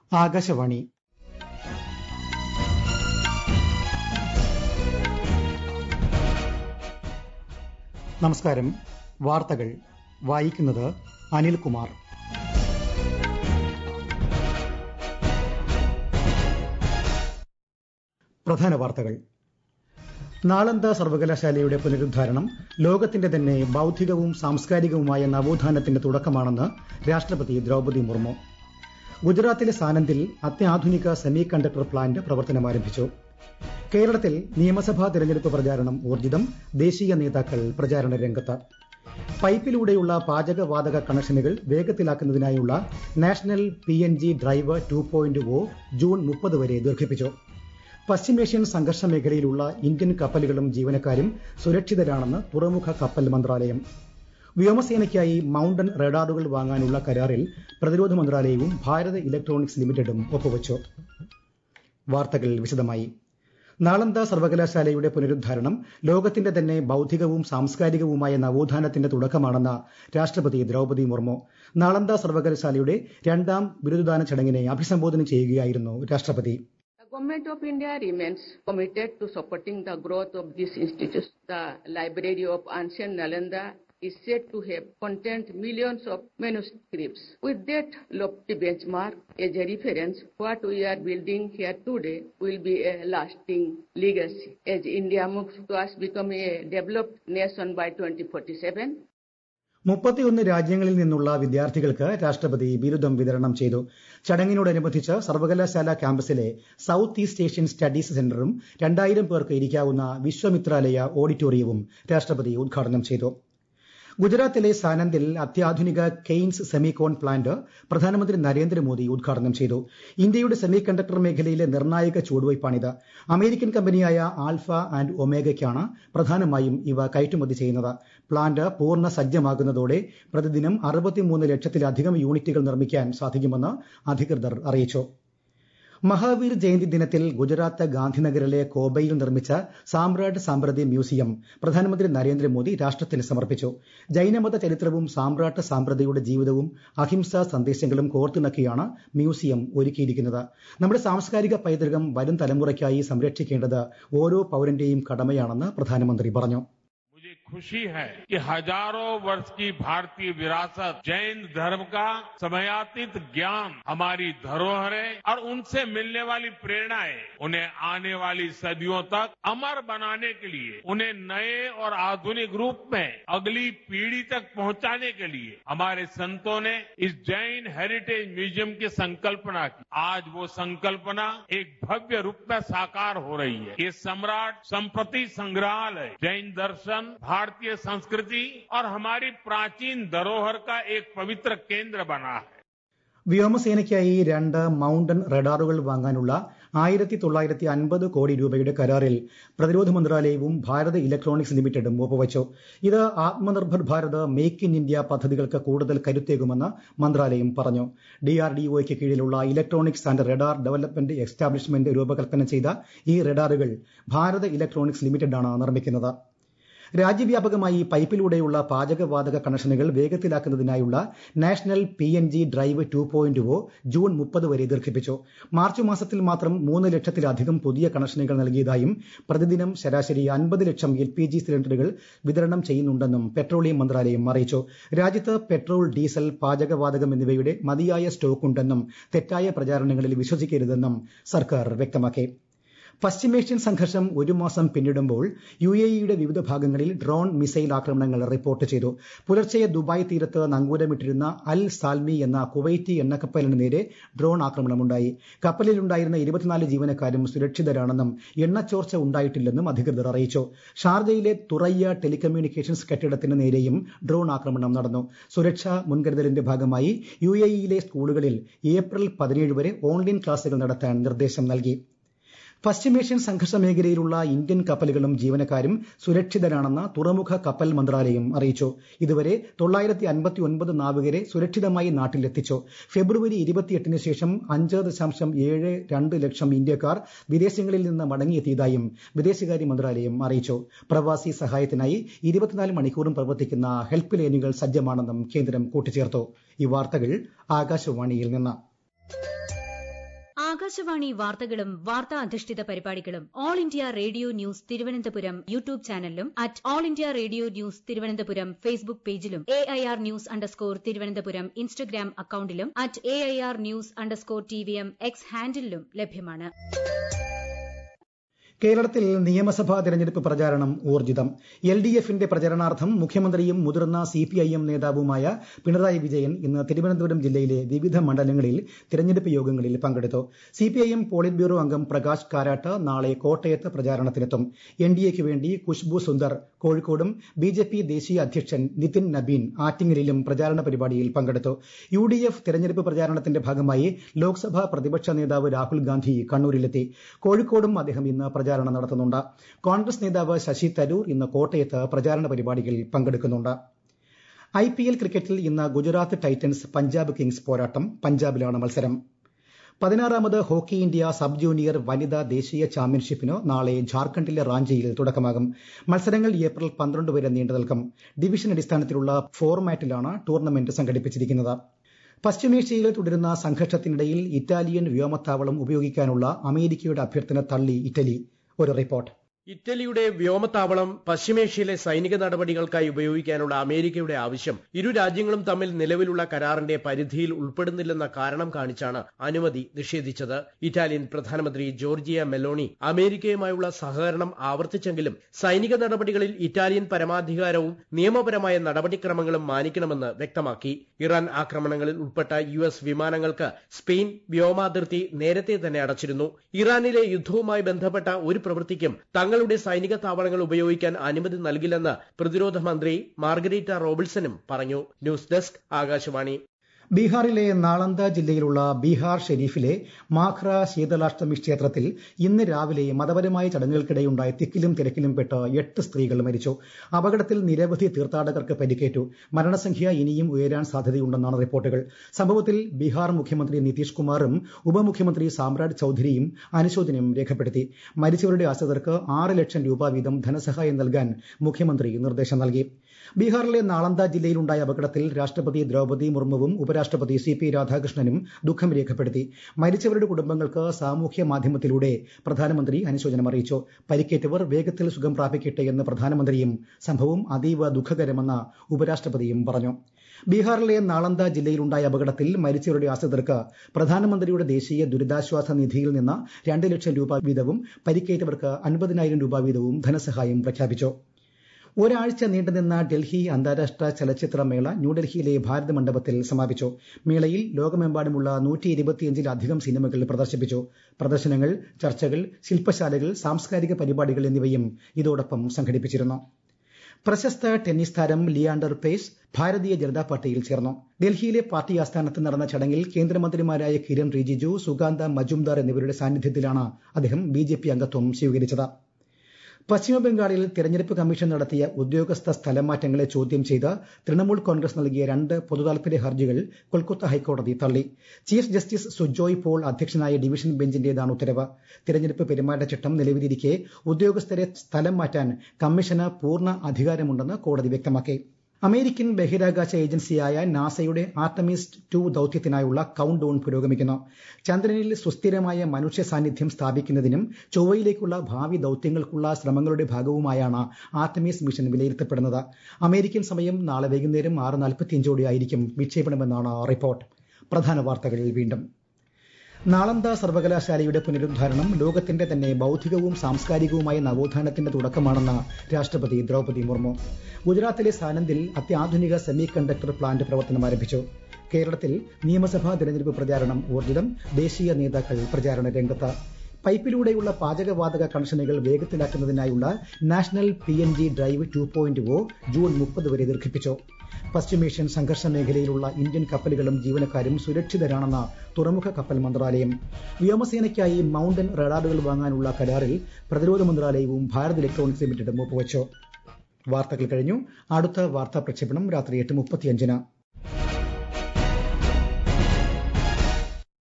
ആകാശവാണി നമസ്കാരം വാർത്തകൾ വായിക്കുന്നത് അനിൽകുമാർ പ്രധാന വാർത്തകൾ നാളന്ദ സർവകലാശാലയുടെ പുനരുദ്ധാരണം ലോകത്തിന്റെ തന്നെ ബൌദ്ധികവും സാംസ്കാരികവുമായ നവോത്ഥാനത്തിന്റെ തുടക്കമാണെന്ന് രാഷ്ട്രപതി ദ്രൌപദി മുർമു ഗുജറാത്തിലെ സാനന്ദിൽ അത്യാധുനിക സെമി കണ്ടക്ടർ പ്ലാന്റ് പ്രവർത്തനം ആരംഭിച്ചു കേരളത്തിൽ നിയമസഭാ തെരഞ്ഞെടുപ്പ് പ്രചാരണം ഊർജിതം ദേശീയ നേതാക്കൾ പ്രചാരണ രംഗത്ത് പൈപ്പിലൂടെയുള്ള പാചകവാതക കണക്ഷനുകൾ വേഗത്തിലാക്കുന്നതിനായുള്ള national P N G drive two point O June മുപ്പത് വരെ ദീർഘിപ്പിച്ചു പശ്ചിമേഷ്യൻ സംഘർഷ മേഖലയിലുള്ള ഇന്ത്യൻ കപ്പലുകളും ജീവനക്കാരും സുരക്ഷിതരാണെന്ന് തുറമുഖ കപ്പൽ മന്ത്രാലയം വ്യോമസേനയ്ക്കായി മൌണ്ടൻ റഡാറുകൾ വാങ്ങാനുള്ള കരാറിൽ പ്രതിരോധ മന്ത്രാലയവും ഭാരത് ഇലക്ട്രോണിക്സ് ലിമിറ്റഡും ഒപ്പുവച്ചു വാർത്തകൾ വിശദമായി നാളന്ദ സർവകലാശാലയുടെ പുനരുദ്ധാരണം ലോകത്തിന്റെ തന്നെ ബൌദ്ധികവും സാംസ്കാരികവുമായ നവോത്ഥാനത്തിന്റെ തുടക്കമാണെന്ന് രാഷ്ട്രപതി ദ്രൌപദി മുർമു നാളന്ദ സർവകലാശാലയുടെ രണ്ടാം ബിരുദദാന ചടങ്ങിനെ അഭിസംബോധന ചെയ്യുകയായിരുന്നു രാഷ്ട്രപതി The Government of India remains committed to supporting the growth of this institute. The Library of Ancient Nalanda is said to have contained millions of manuscripts. With that lofty benchmark as a reference, what we are building here today will be a lasting legacy as India moves towards becoming a developed nation by 2047. മുപ്പത്തിയൊന്ന് രാജ്യങ്ങളിൽ നിന്നുള്ള വിദ്യാർത്ഥികൾക്ക് രാഷ്ട്രപതി ബിരുദം വിതരണം ചെയ്തു ചടങ്ങിനോടനുബന്ധിച്ച് സർവകലാശാല ക്യാമ്പസിലെ സൌത്ത് ഈസ്റ്റ് ഏഷ്യൻ സ്റ്റഡീസ് സെന്ററും രണ്ടായിരം പേർക്ക് ഇരിക്കാവുന്ന വിശ്വമിത്രാലയ ഓഡിറ്റോറിയവും രാഷ്ട്രപതി ഉദ്ഘാടനം ചെയ്തു ഗുജറാത്തിലെ സാനന്ദിൽ അത്യാധുനിക കെയ്ൻസ് സെമികോൺ പ്ലാന്റ് പ്രധാനമന്ത്രി നരേന്ദ്രമോദി ഉദ്ഘാടനം ചെയ്തു ഇന്ത്യയുടെ സെമി കണ്ടക്ടർ മേഖലയിലെ നിർണായക ചുവടുവയ്പ്പാണിത് അമേരിക്കൻ കമ്പനിയായ ആൽഫ ആൻഡ് ഒമേഗയ്ക്കാണ് പ്രധാനമായും ഇവ കയറ്റുമതി ചെയ്യുന്നത് പ്ലാന്റ് പൂർണ്ണ സജ്ജമാകുന്നതോടെ പ്രതിദിനം അറുപത്തിമൂന്ന് ലക്ഷത്തിലധികം യൂണിറ്റുകൾ നിർമ്മിക്കാൻ സാധിക്കുമെന്ന് അധികൃതർ അറിയിച്ചു മഹാവീർ ജയന്തി ദിനത്തിൽ ഗുജറാത്ത് ഗാന്ധിനഗറിലെ കോബയിൽ നിർമ്മിച്ച സാമ്രാട്ട് സാമ്പ്രതി മ്യൂസിയം പ്രധാനമന്ത്രി നരേന്ദ്രമോദി രാഷ്ട്രത്തിന് സമർപ്പിച്ചു ജൈനമത ചരിത്രവും സാമ്രാട്ട് സാമ്പ്രതിയുടെ ജീവിതവും അഹിംസാ സന്ദേശങ്ങളും കോർത്തിണക്കിയാണ് മ്യൂസിയം ഒരുക്കിയിരിക്കുന്നത് നമ്മുടെ സാംസ്കാരിക പൈതൃകം വരും തലമുറയ്ക്കായി സംരക്ഷിക്കേണ്ടത് ഓരോ പൌരന്റെയും കടമയാണെന്ന് പ്രധാനമന്ത്രി പറഞ്ഞു मुझे खुशी है कि हजारों वर्ष की भारतीय विरासत जैन धर्म का समयातीत ज्ञान हमारी धरोहरें और उनसे मिलने वाली प्रेरणाएं उन्हें आने वाली सदियों तक अमर बनाने के लिए उन्हें नए और आधुनिक रूप में अगली पीढ़ी तक पहुंचाने के लिए हमारे संतों ने इस जैन हेरिटेज म्यूजियम की संकल्पना की आज वो संकल्पना एक भव्य रूप में साकार हो रही है ये सम्राट संप्रति संग्रहालय जैन दर्शन भारतीय संस्कृति और हमारी प्राचीन धरोहर का एक पवित्र केंद्र बना है വ്യോമസേനയ്ക്കായി രണ്ട് മൌണ്ടൻ റഡാറുകൾ വാങ്ങാനുള്ള ആയിരത്തി തൊള്ളായിരത്തി അൻപത് കോടി രൂപയുടെ കരാറിൽ പ്രതിരോധ മന്ത്രാലയവും ഭാരത് ഇലക്ട്രോണിക്സ് ലിമിറ്റഡും ഒപ്പുവച്ചു ഇത് Atmanirbhar Bharat make in India പദ്ധതികൾക്ക് കൂടുതൽ കരുത്തേകുമെന്ന് മന്ത്രാലയം പറഞ്ഞു ഡിആർഡിഒയ്ക്ക് കീഴിലുള്ള electronics and radar development establishment രൂപകൽപ്പന ചെയ്ത ഈ റഡാറുകൾ ഭാരത് ഇലക്ട്രോണിക്സ് ലിമിറ്റഡാണ് നിർമ്മിക്കുന്നത് രാജ്യവ്യാപകമായി പൈപ്പിലൂടെയുള്ള പാചകവാതക കണക്ഷനുകൾ വേഗത്തിലാക്കുന്നതിനായുള്ള national P N G drive two point O June മുപ്പത് വരെ ദീർഘിപ്പിച്ചു മാർച്ച് മാസത്തിൽ മാത്രം മൂന്ന് ലക്ഷത്തിലധികം പുതിയ കണക്ഷനുകൾ നൽകിയതായും പ്രതിദിനം ശരാശരി അൻപത് ലക്ഷം എൽ പി ജി സിലിണ്ടറുകൾ വിതരണം ചെയ്യുന്നുണ്ടെന്നും പെട്രോളിയം മന്ത്രാലയം അറിയിച്ചു രാജ്യത്ത് പെട്രോൾ ഡീസൽ പാചകവാതകം എന്നിവയുടെ മതിയായ സ്റ്റോക്കുണ്ടെന്നും തെറ്റായ പ്രചാരണങ്ങളിൽ വിശ്വസിക്കരുതെന്നും സർക്കാർ വ്യക്തമാക്കി പശ്ചിമേഷ്യൻ സംഘർഷം ഒരു മാസം പിന്നിടുമ്പോൾ യു എ ഇയുടെ വിവിധ ഭാഗങ്ങളിൽ ഡ്രോൺ മിസൈൽ ആക്രമണങ്ങൾ റിപ്പോർട്ട് ചെയ്തു പുലർച്ചെ ദുബായ് തീരത്ത് നങ്കൂരമിട്ടിരുന്ന അൽ സാൽമി എന്ന കുവൈറ്റി എണ്ണക്കപ്പലിന് നേരെ ഡ്രോൺ ആക്രമണമുണ്ടായി കപ്പലിലുണ്ടായിരുന്ന ഇരുപത്തിനാല് ജീവനക്കാരും സുരക്ഷിതരാണെന്നും എണ്ണച്ചോർച്ച ഉണ്ടായിട്ടില്ലെന്നും അധികൃതർ അറിയിച്ചു ഷാർജയിലെ തുറയ്യ ടെലികമ്മ്യൂണിക്കേഷൻസ് കെട്ടിടത്തിന് നേരെയും ഡ്രോൺ ആക്രമണം നടന്നു സുരക്ഷാ മുൻകരുതലിന്റെ ഭാഗമായി യു എ ഇയിലെ സ്കൂളുകളിൽ ഏപ്രിൽ പതിനേഴ് വരെ ഓൺലൈൻ ക്ലാസുകൾ നടത്താൻ നിർദ്ദേശം നൽകി പശ്ചിമേഷ്യൻ സംഘർഷ മേഖലയിലുള്ള ഇന്ത്യൻ കപ്പലുകളും ജീവനക്കാരും സുരക്ഷിതരാണെന്ന് തുറമുഖ കപ്പൽ മന്ത്രാലയം അറിയിച്ചു ഇതുവരെ തൊള്ളായിരത്തി അൻപത്തി ഒൻപത് നാവികരെ സുരക്ഷിതമായി നാട്ടിലെത്തിച്ചു ഫെബ്രുവരി ഇരുപത്തിയെട്ടിന് ശേഷം അഞ്ച് ദശാംശം ഏഴ് രണ്ട് ലക്ഷം ഇന്ത്യക്കാർ വിദേശങ്ങളിൽ നിന്ന് മടങ്ങിയെത്തിയതായും വിദേശകാര്യ മന്ത്രാലയം അറിയിച്ചു പ്രവാസി സഹായത്തിനായി ഇരുപത്തിനാല് മണിക്കൂറും പ്രവർത്തിക്കുന്ന ഹെൽപ്പ് ലൈനുകൾ സജ്ജമാണെന്നും കേന്ദ്രം കൂട്ടിച്ചേർത്തു ഈ വാർത്തകൾ ആകാശവാണിയിൽ നിന്ന് ആകാശവാണി വാർത്തകളും വാർത്താ അധിഷ്ഠിത പരിപാടികളും All India Radio News Thiruvananthapuram YouTube ചാനലിലും at All India Radio News Thiruvananthapuram Facebook പേജിലും A I R news underscore Thiruvananthapuram Instagram അക്കൌണ്ടിലും at A I R news underscore T V M X ഹാൻഡിലും ലഭ്യമാണ് കേരളത്തിൽ നിയമസഭാ തെരഞ്ഞെടുപ്പ് പ്രചാരണം ഊർജിതം എൽ ഡി എഫിന്റെ പ്രചരണാർത്ഥം മുഖ്യമന്ത്രിയും മുതിർന്ന സി പി ഐ എം നേതാവുമായ പിണറായി വിജയൻ ഇന്ന് തിരുവനന്തപുരം ജില്ലയിലെ വിവിധ മണ്ഡലങ്ങളിൽ തെരഞ്ഞെടുപ്പ് യോഗങ്ങളിൽ പങ്കെടുത്തു C P I M Polit Bureau അംഗം പ്രകാശ് കാരാട്ട് നാളെ കോട്ടയത്ത് പ്രചാരണത്തിനെത്തും എൻ ഡി എക്ക് വേണ്ടി ഖുഷ്ബു സുന്ദർ കോഴിക്കോടും ബി ജെ പി ദേശീയ അധ്യക്ഷൻ നിതിൻ നബീൻ ആറ്റിങ്ങലിലും പ്രചാരണ പരിപാടിയിൽ പങ്കെടുത്തു യു ഡി എഫ് തെരഞ്ഞെടുപ്പ് പ്രചാരണത്തിന്റെ ഭാഗമായി ലോക്സഭാ പ്രതിപക്ഷ നേതാവ് രാഹുൽ ഗാന്ധി കണ്ണൂരിലെത്തി കോഴിക്കോടും അദ്ദേഹം ഇന്ന് പ്രചാരണം നടത്തുന്നുണ്ട് കോൺഗ്രസ് നേതാവ് ശശി തരൂർ ഇന്ന് കോട്ടയത്ത് പ്രചാരണ പരിപാടികളിൽ പങ്കെടുക്കുന്നുണ്ട് ഐ പി എൽ ക്രിക്കറ്റിൽ ഇന്ന് ഗുജറാത്ത് ടൈറ്റൻസ് പഞ്ചാബ് കിങ്സ് പോരാട്ടം പഞ്ചാബിലാണ് മത്സരം പതിനാറാമത് ഹോക്കി ഇന്ത്യ സബ് ജൂനിയർ വനിതാ ദേശീയ ചാമ്പ്യൻഷിപ്പിന് നാളെ ജാർഖണ്ഡിലെ റാഞ്ചിയിൽ തുടക്കമാകും മത്സരങ്ങൾ ഏപ്രിൽ പന്ത്രണ്ട് വരെ നീണ്ടു നിൽക്കും ഡിവിഷൻ അടിസ്ഥാനത്തിലുള്ള ഫോർമാറ്റിലാണ് ടൂർണമെന്റ് സംഘടിപ്പിച്ചിരിക്കുന്നത് പശ്ചിമേഷ്യയിൽ തുടരുന്ന സംഘർഷത്തിനിടയിൽ ഇറ്റാലിയൻ വ്യോമത്താവളം ഉപയോഗിക്കാനുള്ള അമേരിക്കയുടെ അഭ്യർത്ഥന തള്ളി ഇറ്റലി ഒരു റിപ്പോർട്ട് ഇറ്റലിയുടെ വ്യോമത്താവളം പശ്ചിമേഷ്യയിലെ സൈനിക നടപടികൾക്കായി ഉപയോഗിക്കാനുള്ള അമേരിക്കയുടെ ആവശ്യം ഇരു രാജ്യങ്ങളും തമ്മിൽ നിലവിലുള്ള കരാറിന്റെ പരിധിയിൽ ഉൾപ്പെടുന്നില്ലെന്ന കാരണം കാണിച്ചാണ് അനുമതി നിഷേധിച്ചത് ഇറ്റാലിയൻ പ്രധാനമന്ത്രി ജോർജിയ മെലോണി അമേരിക്കയുമായുള്ള സഹകരണം ആവർത്തിച്ചെങ്കിലും സൈനിക നടപടികളിൽ ഇറ്റാലിയൻ പരമാധികാരവും നിയമപരമായ നടപടിക്രമങ്ങളും മാനിക്കണമെന്ന് വ്യക്തമാക്കി ഇറാൻ ആക്രമണങ്ങളിൽ ഉൾപ്പെട്ട യു എസ് വിമാനങ്ങൾക്ക് സ്പെയിൻ വ്യോമാതിർത്തി നേരത്തെ തന്നെ അടച്ചിരുന്നു ഇറാനിലെ യുദ്ധവുമായി ബന്ധപ്പെട്ട ഒരു പ്രവൃത്തിക്കും തങ്ങളുടെ സൈനിക താവളങ്ങൾ ഉപയോഗിക്കാൻ അനുമതി നൽകില്ലെന്ന് പ്രതിരോധ മന്ത്രി മാർഗരീറ്റ റോബിൾസനും പറഞ്ഞു ന്യൂസ് ഡെസ്ക് ആകാശവാണി ബീഹാറിലെ നാളന്ദ ജില്ലയിലുള്ള ബീഹാർ ഷെരീഫിലെ മാഖ്ര ശീതളാഷ്ടമി ക്ഷേത്രത്തിൽ ഇന്ന് രാവിലെ മതപരമായ ചടങ്ങുകൾക്കിടെയുണ്ടായ തിക്കിലും തിരക്കിലും പെട്ട് എട്ട് സ്ത്രീകൾ മരിച്ചു അപകടത്തിൽ നിരവധി തീർത്ഥാടകർക്ക് പരിക്കേറ്റു മരണസംഖ്യ ഇനിയും ഉയരാൻ സാധ്യതയുണ്ടെന്നാണ് റിപ്പോർട്ടുകൾ സംഭവത്തിൽ ബീഹാർ മുഖ്യമന്ത്രി നിതീഷ് കുമാറും ഉപമുഖ്യമന്ത്രി സാമ്രാജ് ചൌധരിയും അനുശോചനം രേഖപ്പെടുത്തി മരിച്ചവരുടെ ആശ്രിതർക്ക് ആറ് ലക്ഷം രൂപ വീതം ധനസഹായം നൽകാൻ മുഖ്യമന്ത്രി നിർദ്ദേശം നൽകി ബീഹാറിലെ നാളന്ദ ജില്ലയിലുണ്ടായ അപകടത്തിൽ രാഷ്ട്രപതി ദ്രൌപദി മുർമുവും ഉപരാഷ്ട്രപതി സി പി രാധാകൃഷ്ണനും ദുഃഖം രേഖപ്പെടുത്തി മരിച്ചവരുടെ കുടുംബങ്ങൾക്ക് സാമൂഹ്യ മാധ്യമത്തിലൂടെ പ്രധാനമന്ത്രി അനുശോചനം അറിയിച്ചു പരിക്കേറ്റവർ വേഗത്തിൽ സുഖം പ്രാപിക്കട്ടെ എന്ന് പ്രധാനമന്ത്രിയും സംഭവം അതീവ ദുഃഖകരമെന്ന് ഉപരാഷ്ട്രപതിയും പറഞ്ഞു ബീഹാറിലെ നാളന്ദ ജില്ലയിലുണ്ടായ അപകടത്തിൽ മരിച്ചവരുടെ ആശ്രിതർക്ക് പ്രധാനമന്ത്രിയുടെ ദേശീയ ദുരിതാശ്വാസ നിധിയിൽ നിന്ന് രണ്ട് ലക്ഷം രൂപ വീതവും പരിക്കേറ്റവർക്ക് അൻപതിനായിരം രൂപ വീതവും ധനസഹായം പ്രഖ്യാപിച്ചു ഒരാഴ്ച നീണ്ടുനിന്ന ഡൽഹി അന്താരാഷ്ട്ര ചലച്ചിത്രമേള ന്യൂഡൽഹിയിലെ ഭാരത് മണ്ഡപത്തിൽ സമാപിച്ചു മേളയിൽ ലോകമെമ്പാടുമുള്ള നൂറ്റി ഇരുപത്തിയഞ്ചിലധികം സിനിമകൾ പ്രദർശിപ്പിച്ചു പ്രദർശനങ്ങൾ ചർച്ചകൾ ശില്പശാലകൾ സാംസ്കാരിക പരിപാടികൾ എന്നിവയും ഇതോടൊപ്പം സംഘടിപ്പിച്ചിരുന്നു പ്രശസ്ത ടെന്നീസ് താരം ലിയാണ്ടർ പേസ് ഭാരതീയ ജനതാ പാർട്ടിയിൽ ചേർന്നു ഡൽഹിയിലെ പാർട്ടി ആസ്ഥാനത്ത് നടന്ന ചടങ്ങിൽ കേന്ദ്രമന്ത്രിമാരായ കിരൺ റിജിജു സുഗാന്ത മജുംദാർ എന്നിവരുടെ സാന്നിധ്യത്തിലാണ് അദ്ദേഹം ബി അംഗത്വം സ്വീകരിച്ചത് പശ്ചിമബംഗാളിൽ തെരഞ്ഞെടുപ്പ് കമ്മീഷൻ നടത്തിയ ഉദ്യോഗസ്ഥ സ്ഥലമാറ്റങ്ങളെ ചോദ്യം ചെയ്ത് തൃണമൂൽ കോൺഗ്രസ് നൽകിയ രണ്ട് പൊതുതാൽപര്യ ഹർജികൾ കൊൽക്കത്ത ഹൈക്കോടതി തള്ളി ചീഫ് ജസ്റ്റിസ് സുജോയ് പോൾ അധ്യക്ഷനായ ഡിവിഷൻ ബെഞ്ചിന്റേതാണ് ഉത്തരവ് തെരഞ്ഞെടുപ്പ് പെരുമാറ്റച്ചട്ടം നിലവിലിരിക്കെ ഉദ്യോഗസ്ഥരെ സ്ഥലം മാറ്റാൻ കമ്മീഷന് പൂർണ്ണ അധികാരമുണ്ടെന്ന് കോടതി വ്യക്തമാക്കി അമേരിക്കൻ ബഹിരാകാശ ഏജൻസിയായ നാസയുടെ ആർട്ടമിസ് ടു ദൌത്യത്തിനായുള്ള കൌണ്ട് ഡൌൺ പുരോഗമിക്കുന്നു ചന്ദ്രനിൽ സുസ്ഥിരമായ മനുഷ്യ സാന്നിധ്യം സ്ഥാപിക്കുന്നതിനും ചൊവ്വയിലേക്കുള്ള ഭാവി ദൌത്യങ്ങൾക്കുള്ള ശ്രമങ്ങളുടെ ഭാഗവുമായാണ് ആർട്ടമിസ് മിഷൻ വിലയിരുത്തപ്പെടുന്നത് അമേരിക്കൻ സമയം നാളെ വൈകുന്നേരം ആറ് നാൽപ്പത്തിയഞ്ചോടെയായിരിക്കും വിക്ഷേപണമെന്നാണ് റിപ്പോർട്ട് പ്രധാന വാർത്തകൾ വീണ്ടും നാളന്ദ സർവകലാശാലയുടെ പുനരുദ്ധാരണം ലോകത്തിന്റെ തന്നെ ബൌദ്ധികവും സാംസ്കാരികവുമായ നവോത്ഥാനത്തിന്റെ തുടക്കമാണെന്ന് രാഷ്ട്രപതി ദ്രൌപദി മുർമു ഗുജറാത്തിലെ സാനന്ദിൽ അത്യാധുനിക സെമി കണ്ടക്ടർ പ്ലാന്റ് പ്രവർത്തനം ആരംഭിച്ചു കേരളത്തിൽ നിയമസഭാ തെരഞ്ഞെടുപ്പ് പ്രചാരണം ഊർജിതം ദേശീയ നേതാക്കൾ പ്രചാരണ രംഗത്ത് പൈപ്പിലൂടെയുള്ള പാചകവാതക കണക്ഷനുകൾ വേഗത്തിലാക്കുന്നതിനായുള്ള national P N G drive two point O June മുപ്പത് വരെ ദീർഘിപ്പിച്ചു പശ്ചിമേഷ്യൻ സംഘർഷ മേഖലയിലുള്ള ഇന്ത്യൻ കപ്പലുകളും ജീവനക്കാരും സുരക്ഷിതരാണെന്ന് തുറമുഖ കപ്പൽ മന്ത്രാലയം വ്യോമസേനയ്ക്കായി മൌണ്ടൻ റഡാറുകൾ വാങ്ങാനുള്ള കരാറിൽ പ്രതിരോധ മന്ത്രാലയവും ഭാരത് ഇലക്ട്രോണിക്സ് ലിമിറ്റഡും ഒപ്പുവച്ചു വാർത്തകൾ കഴിഞ്ഞു അടുത്ത വാർത്താ പ്രക്ഷേപണം രാത്രി എട്ട് മുപ്പത്തിയഞ്ചിന്